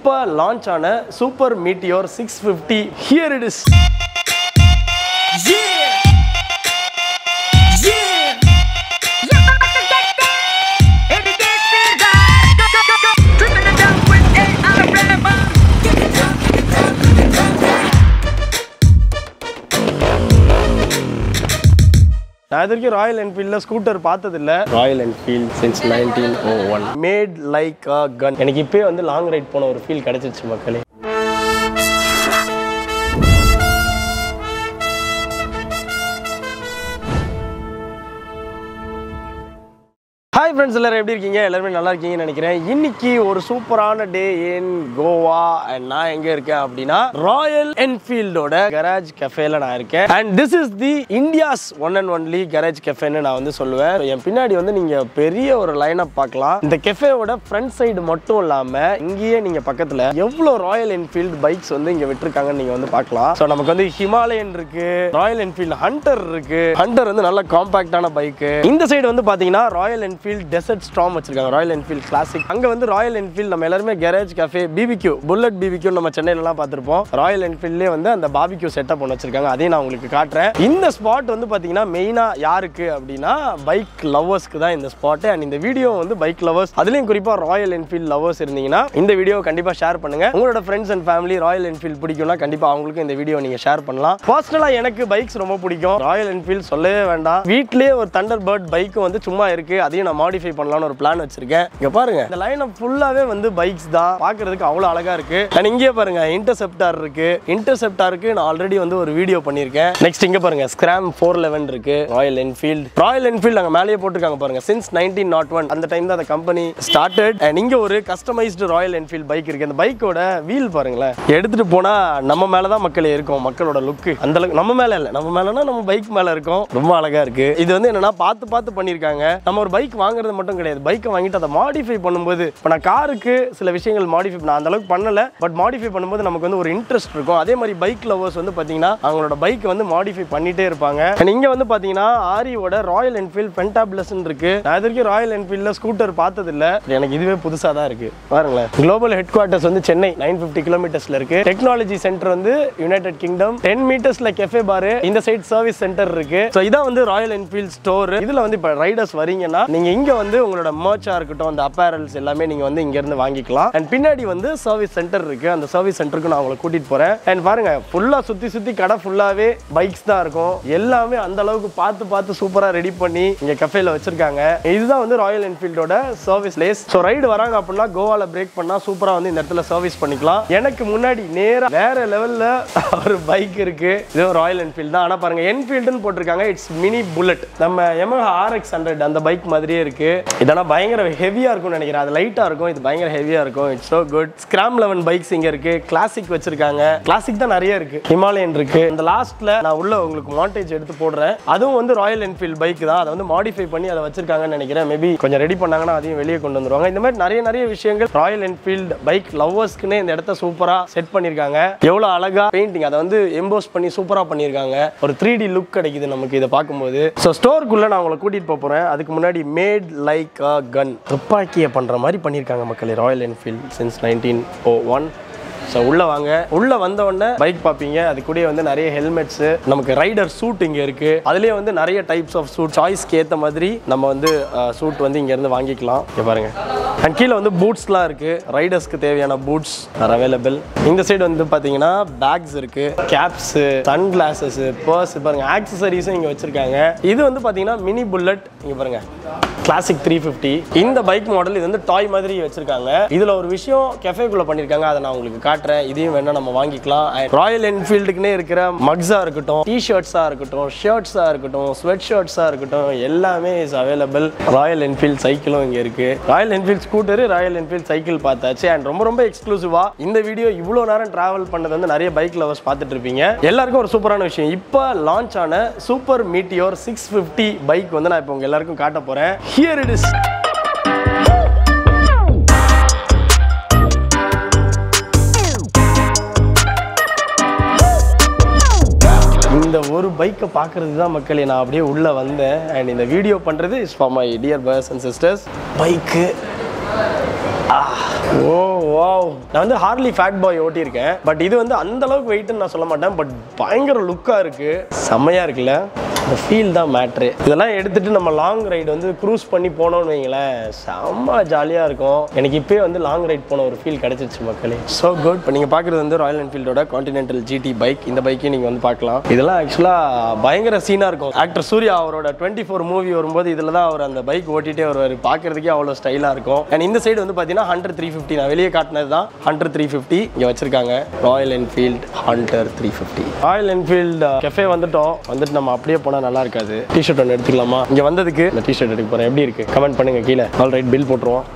இப்போ லான்ச் ஆன super Meteor six fifty here it is நான் இது வரைக்கும் ராயல் என்ஃபீல்டில் ஸ்கூட்டர் பார்த்ததில்ல Royal Enfield since nineteen O one made like a gun எனக்கு இப்போயே வந்து லாங் ரைட் போன ஒரு ஃபீல் கிடைச்சிருச்சு மக்களே ஹாய் ஃப்ரெண்ட்ஸ் எல்லாரும் எப்படி இருக்கீங்க எல்லாருமே நல்லா இருக்கீங்கன்னு நினைக்கிறேன் இன்னைக்கு ஒரு சூப்பரான டே இன் கோவா அண்ட் நான் எங்க இருக்கேன் அப்படின்னா ராயல் என்ஃபீல்டோட கராஜ் கஃபேல நான் இருக்கேன் and this is the India's one and only garage கஃபேன்னு நான் வந்து சொல்லுவேன் என் பின்னாடி வந்து நீங்க பெரிய ஒரு லைனப் பார்க்கலாம் இந்த கெஃபேவோட ஃப்ரண்ட் சைடு மட்டும் இல்லாம இங்கேயே நீங்க பக்கத்துல எவ்வளவு ராயல் என்ஃபீல்டு பைக்ஸ் வந்து இங்க விட்டுருக்காங்கன்னு நீங்க வந்து பார்க்கலாம் ஸோ நமக்கு வந்து ஹிமாலயன் இருக்கு ராயல் என்ஃபீல்டு ஹண்டர் இருக்கு ஹண்டர் வந்து நல்ல காம்பாக்டான பைக்கு இந்த சைடு வந்து பாத்தீங்கன்னா ராயல் என்ஃபீல்ட் டெசர்ட் ஸ்ட்ராம் வச்சிருக்காங்க ராயல் என்ஃபீல்ட் கிளாசிக் அங்க வந்து ராயல் என்ஃபீல்ட் நம்ம எல்லாருமே garage cafe BBQ Bullet BBQ நம்ம சென்னையிலலாம் பார்த்துருப்போம் ராயல் என்ஃபீல்ட்லேயே வந்து அந்த பாபிக்யூ செட்டப் ஒன்று வச்சிருக்காங்க அதையும் நான் உங்களுக்கு காட்டுறேன் இந்த ஸ்பாட் வந்து பாத்தீங்கன்னா மெயினா யாருக்கு அப்படின்னா பைக் லவ்வர்ஸ்க்கு தான் இந்த ஸ்பாட் அண்ட் இந்த வீடியோ வந்து பைக் லவர்ஸ் அதுலயும் குறிப்பா ராயல் என்ஃபீல்ட் லவர்ஸ் இருந்தீங்கன்னா இந்த வீடியோ கண்டிப்பா ஷேர் பண்ணுங்க உங்களோட friends and family Royal Enfield பிடிக்கும்னா கண்டிப்பா அவங்களுக்கும் இந்த வீடியோ நீங்க ஷேர் பண்ணலாம் பர்சனலா எனக்கு பைக்ஸ் ரொம்ப பிடிக்கும் ராயல் என்ஃபீல்ட் சொல்லவே வேண்டாம் வீட்லயே ஒரு தண்டர் பேர்ட் பைக் வந்து சும்மா இருக்கு அதையும் நான் மாடிஃபை பண்ணலாம்னு ஒரு பிளான் வச்சிருக்கேன் இங்க பாருங்க இந்த லைன் ஃபுல்லாவே வந்து பைக்ஸ் தான் பாக்குறதுக்கு அவ்வளவு அழகா இருக்கு அண்ட் இங்கே பாருங்க இன்டர்செப்டார் இருக்கு இன்டர்செப்டாருக்கு நான் ஆல்ரெடி வந்து ஒரு வீடியோ பண்ணியிருக்கேன் நெக்ஸ்ட் இங்க பாருங்க ஸ்கிராம் ஃபோர் லெவன் இருக்கு ராயல் என்ஃபீல்ட் ராயல் என்ஃபீல்ட் அங்க மேலேயே போட்டிருக்காங்க பாருங்க சின்ஸ் நைன்டீன் நாட் ஒன் அந்த டைம் தான் அந்த கம்பெனி ஸ்டார்டட் அண்ட் இங்க ஒரு கஸ்டமைஸ்டு ராயல் என்ஃபீல்ட் பைக் இருக்கு அந்த பைக்கோட வீல் பாருங்களேன் எடுத்துட்டு போனா நம்ம மேல தான் மக்கள் இருக்கும் மக்களோட லுக்கு அந்த அளவுக்கு நம்ம மேல இல்ல நம்ம மேலனா நம்ம பைக் மேல இருக்கும் ரொம்ப அழகா இருக்கு இது வந்து என்னன்னா பார்த்து பார்த்து பண்ணிருக்காங்க நம்ம ஒரு பைக் வாங்குறது மட்டும் கிடையாது பைக்கை வாங்கிட்டு அதை மாடிஃபை பண்ணும்போது இப்போ நான் காருக்கு சில விஷயங்கள் மாடிஃபை நான் அந்த அளவுக்கு பண்ணல பட் மாடிஃபை பண்ணும்போது நமக்கு வந்து ஒரு இன்ட்ரெஸ்ட் இருக்கும் அதே மாதிரி பைக் லவர்ஸ் வந்து பாத்தீங்கன்னா அவங்களோட பைக் வந்து மாடிஃபை பண்ணிட்டே இருப்பாங்க And இங்க வந்து பாத்தீங்கன்னா ஆரியோட ராயல் என்ஃபீல்ட் பென்டாபிளஸ் இருக்கு நான் இது வரைக்கும் ராயல் என்ஃபீல்ட்ல ஸ்கூட்டர் பார்த்தது இல்ல எனக்கு இதுவே புதுசா தான் இருக்கு பாருங்களேன் குளோபல் ஹெட் குவார்ட்டர்ஸ் வந்து சென்னை நைன் ஃபிஃப்டி கிலோமீட்டர்ஸ்ல இருக்கு டெக்னாலஜி சென்டர் வந்து யுனைடெட் கிங்டம் டென் மீட்டர்ஸ்ல கெஃபே பாரு இந்த சைட் சர்வீஸ் சென்டர் இருக்கு ஸோ இதான் வந்து ராயல் என்ஃபீல்ட் ஸ்டோர் இதுல வந்து இப்போ ரைடர்ஸ் வரீங்கன்னா நீங்க இங்க வந்து உங்களோட மர்ச்சா இருக்கட்டும் அந்த அப்பேரல்ஸ் எல்லாமே நீங்க வந்து இங்க இருந்து வாங்கிக்கலாம் அண்ட் பின்னாடி வந்து சர்வீஸ் சென்டர் இருக்கு அந்த சர்வீஸ் சென்டருக்கு நான் உங்களை கூட்டிட்டு போறேன் அண்ட் பாருங்க ஃபுல்லா சுத்தி சுத்தி கடை ஃபுல்லாவே பைக்ஸ் தான் இருக்கும் எல்லாமே அந்த அளவுக்கு பார்த்து பார்த்து சூப்பரா ரெடி பண்ணி இங்க கஃபேல வச்சிருக்காங்க இதுதான் வந்து ராயல் என்ஃபீல்டோட சர்வீஸ் லேஸ் ஸோ ரைடு வராங்க அப்படின்னா கோவால பிரேக் பண்ணா சூப்பரா வந்து இந்த இடத்துல சர்வீஸ் பண்ணிக்கலாம் எனக்கு முன்னாடி நேரா வேற லெவல்ல ஒரு பைக் இருக்கு இது ராயல் என்ஃபீல்ட் தான் ஆனா பாருங்க என்ஃபீல்டுன்னு போட்டிருக்காங்க இட்ஸ் மினி புல்லட் நம்ம எமஹா ஆர்எக்ஸ் ஹண்ட்ரட் அந்த பைக் மாதிரியே இருக்கு இதெல்லாம் பயங்கர ஹெவியா இருக்கும்னு நினைக்கிறேன் அது லைட்டா இருக்கும் இது பயங்கர ஹெவியா இருக்கும் it's so good Scram eleven bikes இங்க இருக்கு கிளாசிக் வச்சிருக்காங்க கிளாசிக் தான் நிறைய இருக்கு ஹிமாலயன் இருக்கு இந்த லாஸ்ட்ல நான் உள்ள உங்களுக்கு மாண்டேஜ் எடுத்து போடுறேன் அதுவும் வந்து ராயல் என்ஃபீல்ட் பைக் தான் அதை வந்து மாடிஃபை பண்ணி அதை வச்சிருக்காங்கன்னு நினைக்கிறேன் மேபி கொஞ்சம் ரெடி பண்ணாங்கன்னா அதையும் வெளியே கொண்டு வந்துருவாங்க இந்த மாதிரி நிறைய நிறைய விஷயங்கள் ராயல் என்ஃபீல்ட் பைக் லவ்வர்ஸ்க்குன்னு இந்த இடத்த சூப்பரா செட் பண்ணிருக்காங்க எவ்வளவு அழகா பெயிண்டிங் அதை வந்து எம்போஸ் பண்ணி சூப்பரா பண்ணிருக்காங்க ஒரு த்ரீ டி லுக் கிடைக்குது நமக்கு இதை பார்க்கும்போது ஸோ ஸ்டோருக்குள்ள நான் உங்களை கூட்டிட்டு போக போறேன் அதுக்கு முன்னாடி மேட் லைக் அ கன் துப்பாக்கியை பண்ற மாதிரி பண்ணிருக்காங்க மக்களே ராயல் என்ஃபீல்ட் சின்ஸ் நைன்டீன் ஓ ஒன் ஸோ உள்ள வாங்க உள்ள வந்த உடனே பைக் பார்ப்பீங்க அது கூட வந்து நிறைய ஹெல்மெட்ஸ் நமக்கு ரைடர் சூட் இங்க இருக்கு அதுலயே வந்து நிறைய டைப்ஸ் ஆஃப் சூட் சாய்ஸ்க்கு ஏத்த மாதிரி நம்ம வந்து சூட் வந்து இங்க இருந்து வாங்கிக்கலாம் இங்க பாருங்க அண்ட் கீழே வந்து பூட்ஸ்லாம் இருக்கு ரைடர்ஸ்க்கு தேவையான பூட்ஸ் ஆர் அவைலபிள் இந்த சைடு வந்து பாத்தீங்கன்னா பேக்ஸ் இருக்கு கேப்ஸ் சன் கிளாஸஸ் பர்ஸ் பாருங்க ஆக்சசரிஸும் இங்க வச்சிருக்காங்க இது வந்து பாத்தீங்கன்னா மினி புல்லட் இங்க பாருங்க கிளாசிக் த்ரீ ஃபிஃப்டி இந்த பைக் மாடல் இது வந்து டாய் மாதிரி வச்சிருக்காங்க இதுல ஒரு விஷயம் கெஃபேக்குள்ள பண்ணிருக்காங்க அதை நான் உங்களுக்கு காட்டுறேன் இதையும் வேணா நம்ம வாங்கிக்கலாம் ராயல் என்ஃபீல்டுக்குன்னே இருக்கிற மக்ஸா இருக்கட்டும் டி ஷர்ட்ஸா இருக்கட்டும் ஷர்ட்ஸா இருக்கட்டும் ஸ்வெட் ஷர்ட்ஸா இருக்கட்டும் எல்லாமே இஸ் அவைலபிள் ராயல் என்ஃபீல்ட் சைக்கிளும் இங்க இருக்கு Royal Enfield scooter Royal Enfield cycle பார்த்தாச்சு அண்ட் ரொம்ப ரொம்ப எக்ஸ்க்ளூசிவா இந்த வீடியோ இவ்வளோ நேரம் டிராவல் பண்ணது வந்து நிறைய பைக் லவர்ஸ் பார்த்துட்டு இருப்பீங்க எல்லாருக்கும் ஒரு சூப்பரான விஷயம் இப்போ லான்ச் ஆன super Meteor six fifty bike வந்து நான் இப்போ உங்க எல்லாருக்கும் காட்ட போறேன் ஹியர் இட் இஸ் இந்த ஒரு பைக்கை பார்க்கறது தான் மக்களே நான் அப்படியே உள்ளே வந்தேன் அண்ட் இந்த வீடியோ பண்ணுறது is for my dear bros and sisters பைக்கு ஓ வாவ் நான் வந்து ஹார்லி ஃபேட் பாய் ஓட்டியிருக்கேன் பட் இது வந்து அந்த அளவுக்கு வெயிட்னு நான் சொல்ல மாட்டேன் பட் பயங்கர லுக்காக இருக்கு செம்மையா இருக்குல்ல இந்த ஃபீல் தான் மேட்ரு இதெல்லாம் எடுத்துட்டு நம்ம லாங் ரைடு வந்து க்ரூஸ் பண்ணி போனோம்னு வைங்களேன் செம்ம ஜாலியாக இருக்கும் எனக்கு இப்போயே வந்து லாங் ரைட் போன ஒரு ஃபீல் கிடைச்சிருச்சு மக்களே ஸோ குட் இப்போ நீங்கள் பார்க்குறது வந்து ராயல் என்ஃபீல்டோட கான்டினென்டல் ஜிடி பைக் இந்த பைக்கையும் நீங்கள் வந்து பார்க்கலாம் இதெல்லாம் ஆக்சுவலாக பயங்கர சீனாக இருக்கும் ஆக்டர் சூர்யா அவரோட டுவெண்ட்டி ஃபோர் மூவி வரும்போது இதில் தான் அவர் அந்த பைக் ஓட்டிகிட்டே வருவார் பார்க்கறதுக்கே அவ்வளோ ஸ்டைலாக இருக்கும் அண்ட் இந்த சைடு வந்து பார்த்தீங்கன்னா ஹண்ட்ரட் த்ரீ ஃபிஃப்டி நான் வெளியே காட்டினது தான் ஹண்ட்ரட் த்ரீ ஃபிஃப்டி இங்கே வச்சிருக்காங்க Royal Enfield Hunter three fifty Royal Enfield cafe வந்துட்டோம் வந்துட்டு நம்ம அப்படியே போனால் நல்லா இருக்காது டிஷர்ட் ஒன்று எடுத்துக்கலாமா இங்கே வந்ததுக்கு இந்த டிஷர்ட் எடுக்க போகிறேன் எப்படி இருக்கு கமெண்ட் பண்ணுங்க கீழே ஆல் ரைட் பில் போட்டுருவோம்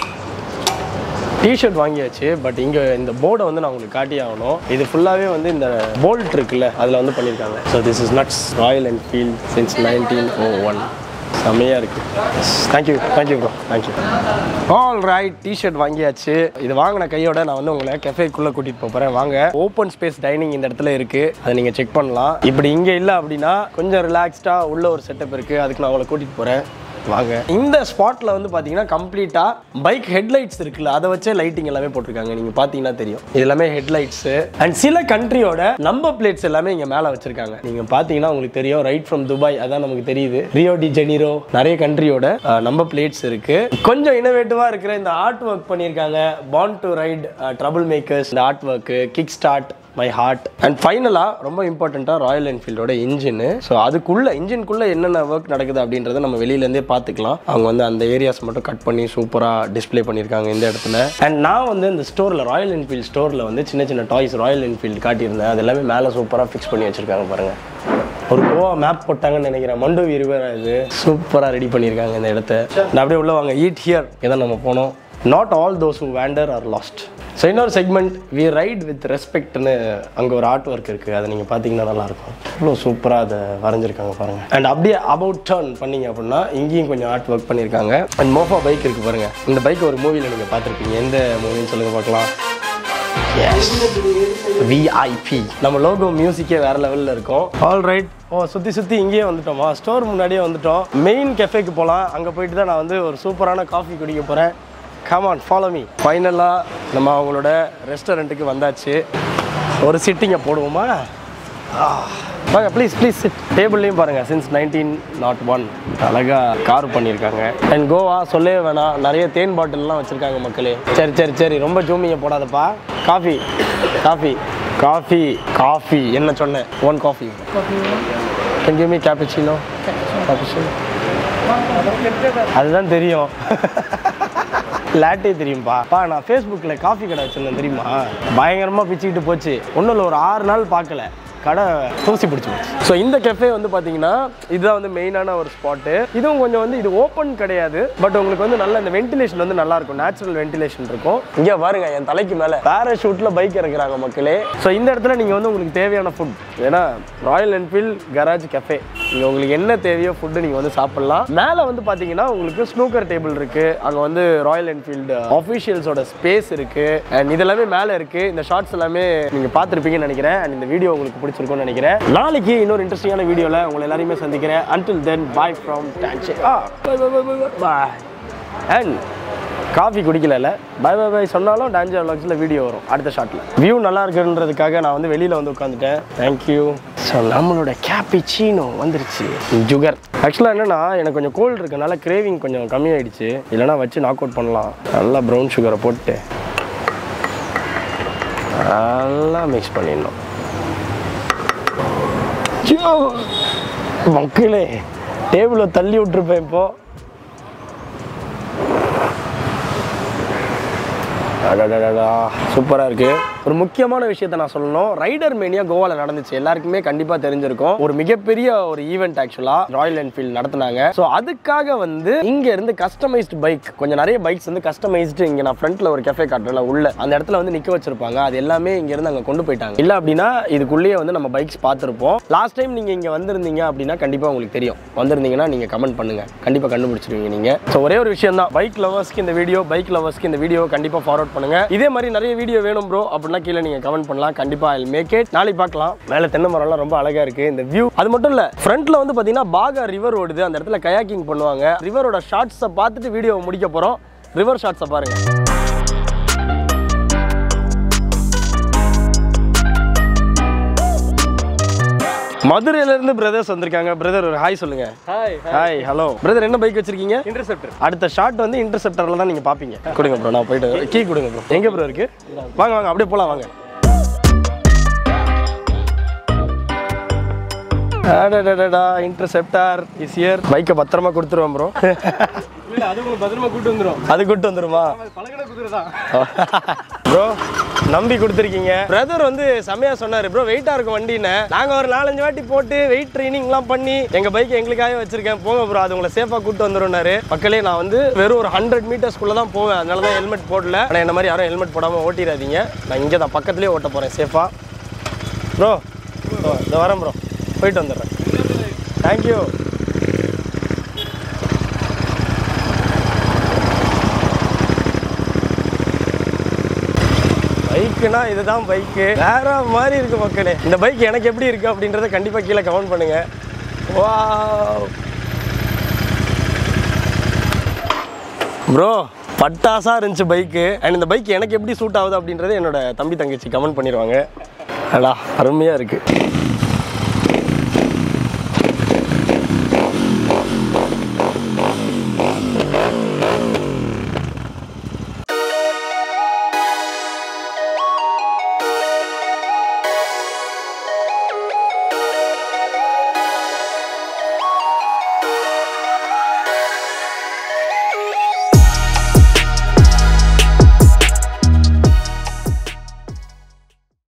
டிஷர்ட் வாங்கியாச்சு பட் இங்கே இந்த போர்டை வந்து நான் உங்களுக்கு காட்டி ஆகணும் இது ஃபுல்லாகவே வந்து இந்த போல்ட் இருக்குல்ல அதில் வந்து பண்ணியிருக்காங்க so this is nuts Royal Enfield since nineteen O one செம்மையாக இருக்கு thank you thank you bro thank you all right T shirt வாங்கியாச்சு இது வாங்கின கையோட நான் வந்து உங்களை கெஃபேக்குள்ளே கூட்டிகிட்டு போகிறேன் வாங்க ஓப்பன் ஸ்பேஸ் டைனிங் இந்த இடத்துல இருக்குது அதை நீங்கள் செக் பண்ணலாம் இப்படி இங்கே இல்லை அப்படின்னா கொஞ்சம் ரிலாக்ஸ்டாக உள்ள ஒரு செட்டப் இருக்குது அதுக்கு நான் உங்களை கூட்டிகிட்டு போகிறேன் வாங்க இந்த ஸ்பாட்ல வந்து பாத்தீங்கன்னா கம்ப்ளீட்டா பைக் ஹெட்லைட்ஸ் இருக்குல்ல அதை வச்சே லைட்டிங் எல்லாமே போட்டிருக்காங்க நீங்க பாத்தீங்கன்னா தெரியும் இது எல்லாமே ஹெட்லைட்ஸ் அண்ட் சில கண்ட்ரியோட நம்பர் பிளேட்ஸ் எல்லாமே இங்க மேல வச்சிருக்காங்க நீங்க பாத்தீங்கன்னா உங்களுக்கு தெரியும் ரைட் ஃப்ரம் துபாய் அதான் நமக்கு தெரியுது ரியோ டி ஜெனிரோ நிறைய கண்ட்ரியோட நம்பர் பிளேட்ஸ் இருக்கு கொஞ்சம் இனோவேட்டிவா இருக்கிற இந்த ஆர்ட் ஒர்க் பண்ணியிருக்காங்க பாண்ட் டு ரைட் ட்ரபிள் மேக்கர்ஸ் இந்த art work kick start my heart and ஃபைனலாக ரொம்ப இம்பார்ட்டண்ட்டாக ராயல் என்ஃபீல்டோட இன்ஜின் ஸோ அதுக்குள்ள இன்ஜின்குள்ளே என்னென்ன ஒர்க் நடக்குது அப்படின்றத நம்ம வெளியிலேருந்தே பார்த்துக்கலாம் அவங்க வந்து அந்த ஏரியாஸ் மட்டும் கட் பண்ணி சூப்பராக டிஸ்ப்ளே பண்ணியிருக்காங்க இந்த இடத்துல அண்ட் நான் வந்து இந்த ஸ்டோரில் ராயல் என்ஃபீல்ட் ஸ்டோரில் வந்து சின்ன சின்ன டாய்ஸ் ராயல் என்ஃபீல்டு காட்டியிருந்தேன் அது எல்லாமே மேலே சூப்பராக ஃபிக்ஸ் பண்ணி வச்சுருக்காங்க பாருங்கள் ஒரு கோவா மேப் போட்டாங்கன்னு நினைக்கிறேன் மண்டு இருவர் இது சூப்பராக ரெடி பண்ணியிருக்காங்க இந்த இடத்த நான் அப்படியே உள்ள வாங்க ஈட் ஹியர் இதான் நம்ம போனோம் not all those who wander are lost so இன்னொரு செக்மெண்ட் வி ரைட் வித் ரெஸ்பெக்ட்னு அங்கே ஒரு ஆர்ட் ஒர்க் இருக்குது அதை நீங்கள் பார்த்தீங்கன்னா நல்லாயிருக்கும் இவ்வளோ சூப்பராக அதை வரைஞ்சிருக்காங்க பாருங்கள் அண்ட் அப்படியே அபவுட் டர்ன் பண்ணீங்க அப்படின்னா இங்கேயும் கொஞ்சம் ஆர்ட் ஒர்க் பண்ணியிருக்காங்க அண்ட் மோஃபா பைக் இருக்குது பாருங்கள் இந்த பைக் ஒரு மூவியில் நீங்கள் பார்த்துருப்பீங்க எந்த மூவின்னு சொல்லுங்கள் பார்க்கலாம் எஸ் விஐபி நம்ம லோகோ மியூசிக்கே வேற லெவலில் இருக்கும் ஆல் ரைட் ஓ சுற்றி சுற்றி இங்கேயே வந்துட்டோமா ஸ்டோர் முன்னாடியே வந்துட்டோம் மெயின் கெஃபேக்கு போகலாம் அங்கே போயிட்டு தான் நான் வந்து ஒரு சூப்பரான காஃபி குடிக்க போகிறேன் கமான் ஃபாலோ மீ ஃபைனலாக நம்ம அவங்களோட ரெஸ்டாரண்ட்டுக்கு வந்தாச்சு ஒரு சிட்டிங்கை போடுவோமா ஆ. வாங்க ப்ளீஸ் ப்ளீஸ் சிட் டேபிள்லையும் பாருங்கள் சின்ஸ் நைன்டீன் நாட் ஒன் அழகாக கார் பண்ணியிருக்காங்க அண்ட் கோவா சொல்லவே வேணாம் நிறைய தேன் பாட்டில்லாம் வச்சுருக்காங்க மக்களே சரி சரி சரி ரொம்ப ஜூமிங்க போடாதப்பா காஃபி காஃபி காஃபி காஃபி என்ன சொன்னேன் one coffee can give me cappuccino cappuccino அதுதான் தெரியும் லாட்டே தெரியும்பா பா நான் ஃபேஸ்புக்கில் காஃபி கடை வச்சிருந்தேன் தெரியுமா பயங்கரமாக பிச்சுக்கிட்டு போச்சு ஒன்றும் இல்லை ஒரு ஆறு நாள் பார்க்கல கடை தூசி பிடிச்சி போச்சு ஸோ இந்த கெஃபே வந்து பார்த்தீங்கன்னா இதுதான் வந்து மெயினான ஒரு ஸ்பாட்டு இதுவும் கொஞ்சம் வந்து இது ஓப்பன் கிடையாது பட் உங்களுக்கு வந்து நல்ல இந்த வென்டிலேஷன் வந்து நல்லா இருக்கும் நேச்சுரல் வென்டிலேஷன் இருக்கும் இங்கே பாருங்க என் தலைக்கு மேலே பேராஷூட்டில் பைக் இறக்குறாங்க மக்களே ஸோ இந்த இடத்துல நீங்கள் வந்து உங்களுக்கு தேவையான ஃபுட் ஏன்னா ராயல் என்ஃபீல்ட் கராஜ் கெஃபே இங்கே உங்களுக்கு என்ன தேவையோ ஃபுட்டு நீங்கள் வந்து சாப்பிட்லாம் மேலே வந்து பார்த்தீங்கன்னா உங்களுக்கு ஸ்னூக்கர் டேபிள் இருக்கு அங்கே வந்து ராயல் என்ஃபீல்டு ஆஃபீஷியல்ஸோட ஸ்பேஸ் இருக்கு அண்ட் இதெல்லாமே மேலே இருக்கு இந்த ஷார்ட்ஸ் எல்லாமே நீங்கள் பார்த்துருப்பீங்கன்னு நினைக்கிறேன் அண்ட் இந்த வீடியோ உங்களுக்கு பிடிச்சிருக்கும்னு நினைக்கிறேன் நாளைக்கு இன்னொரு இன்ட்ரெஸ்டிங்கான வீடியோவில் உங்களை எல்லாரையுமே சந்திக்கிறேன் அன்டில் தென் பாய் ஃப்ரம் டான்சி ஆ பாய் அண்ட் காஃபி குடிக்கல பை பை பை சொன்னாலும் டான்ஜர் வ்ளாக்ஸில் வீடியோ வரும் அடுத்த ஷாட்டில் வியூ நல்லா இருக்குன்றதுக்காக நான் வந்து வெளியில் வந்து உட்காந்துட்டேன் தேங்க்யூ ஸோ நம்மளோட கேப்பிச்சீனோ வந்துருச்சு ஜுகர் ஆக்சுவலாக என்னென்னா எனக்கு கொஞ்சம் கோல்டு இருக்கனால கிரேவிங் கொஞ்சம் கம்மியாயிடுச்சு இல்லைனா வச்சு நாக் அவுட் பண்ணலாம் நல்லா ப்ரௌன் சுகரை போட்டு நல்லா மிக்ஸ் பண்ணிடணும் ஐயோ! மக்களே டேபிளை தள்ளி விட்டுருப்பேன் இப்போ அடடடடா சூப்பராக இருக்கு ஒரு முக்கியமான விஷயத்த நான் சொல்லணும் ரைடர் மேனியா கோவாவில் நடந்துச்சு எல்லாருக்குமே கண்டிப்பாக தெரிஞ்சிருக்கும் ஒரு மிகப்பெரிய ஒரு ஈவெண்ட் ஆக்சுவலாக ராயல் என்ஃபீல்ட் நடத்துனாங்க ஸோ அதுக்காக வந்து இங்க இருந்து கஸ்டமைஸ்டு பைக் கொஞ்சம் நிறைய பைக்ஸ் வந்து கஸ்டமைஸ்டு இங்கே நான் ஃப்ரண்ட்ல ஒரு கெஃபே காட்டுறல உள்ள அந்த இடத்துல வந்து நிற்க வச்சிருப்பாங்க அது எல்லாமே இங்க இருந்து அங்கே கொண்டு போயிட்டாங்க இல்லை அப்படின்னா இதுக்குள்ளேயே வந்து நம்ம பைக்ஸ் பார்த்துருப்போம் லாஸ்ட் டைம் நீங்கள் இங்கே வந்திருந்தீங்க அப்படின்னா கண்டிப்பாக உங்களுக்கு தெரியும் வந்திருந்தீங்கன்னா நீங்கள் கமெண்ட் பண்ணுங்க கண்டிப்பாக கண்டுபிடிச்சிருவீங்க நீங்கள் ஸோ ஒரே ஒரு விஷயம் தான் பைக் லவர்ஸ்க்கு இந்த வீடியோ பைக் லவர்ஸ்க்கு இந்த வீடியோ கண்டிப்பாக ஃபார்வர்ட் பண்ணுங்க இதே மாதிரி நிறைய வீடியோ வேணும் ப்ரோ அப்படின்னா கீழே நீங்கள் கமெண்ட் பண்ணலாம் கண்டிப்பாக ஐ மேக் இட் நாளைக்கு பார்க்கலாம் மேலே தென்னை மரம்லாம் ரொம்ப அழகாக இருக்கு இந்த வியூ அது மட்டும் இல்லை ஃப்ரண்ட்ல வந்து பார்த்தீங்கன்னா பாகா ரிவர் ஓடுது அந்த இடத்துல கயாக்கிங் பண்ணுவாங்க ரிவரோட ஷார்ட்ஸை பார்த்துட்டு வீடியோவை முடிக்க போகிறோம் ரிவர் ஷார்ட்ஸை பாருங்க மதுரையில இருந்து பிரதர்ஸ் வந்திருக்காங்க பிரதர் ஒரு ஹாய் சொல்லுங்க ஹாய் ஹாய் ஹலோ பிரதர் என்ன பைக் வச்சிருக்கீங்க இன்டர்செப்டர் அடுத்த ஷாட் வந்து இன்டர்செப்டர்ல தான் நீங்க பாப்பீங்க கொடுங்க ப்ரோ நான் போயிட்டு கீ கொடுங்க ப்ரோ எங்க ப்ரோ இருக்கு வாங்க வாங்க அப்படியே போலாம் வாங்க அடடடடா இன்டர்செப்டார் இஸ் இயர் பைக்கை பத்திரமா கொடுத்துருவோம் ப்ரோ இல்ல அது உங்களுக்கு பத்திரமா கூட்டு வந்துரும் அது கூட்டு வந்துருமா பழகின குதிரை தான் ப்ரோ நம்பி கொடுத்துருக்கீங்க பிரதர் வந்து செம்மையா சொன்னாரு ப்ரோ வெயிட்டா இருக்கும் வண்டின்னு நாங்க ஒரு நாலஞ்சு வாட்டி போட்டு வெயிட் ட்ரைனிங்லாம் பண்ணி எங்க பைக் எங்களுக்காக வச்சிருக்கேன் போங்க ப்ரோ அது உங்களை சேஃபா கூட்டு வந்துருன்னாரு மக்களே நான் வந்து வெறும் ஒரு ஹண்ட்ரட் மீட்டர்ஸ்க்குள்ள தான் போவேன் அதனால தான் ஹெல்மெட் போடல ஆனால் என்ன மாதிரி யாரும் ஹெல்மெட் போடாம ஓட்டிடாதீங்க நான் இங்கே தான் பக்கத்துலேயே ஓட்ட போறேன் சேஃபா ப்ரோ இந்த வரேன் ப்ரோ போயிட்டு வந்துடுறேன் தேங்க்யூ பைக்குனா இதுதான் பைக்கு வேற மாதிரி இருக்கு மக்களே இந்த பைக் எனக்கு எப்படி இருக்கு அப்படின்றத கண்டிப்பா கீழே கமெண்ட் பண்ணுங்க வா ப்ரோ பட்டாசா இருந்துச்சு பைக்கு அண்ட் இந்த பைக் எனக்கு எப்படி சூட் ஆகுது அப்படின்றத என்னோட தம்பி தங்கச்சி கமெண்ட் பண்ணிடுவாங்க அடா அருமையா இருக்கு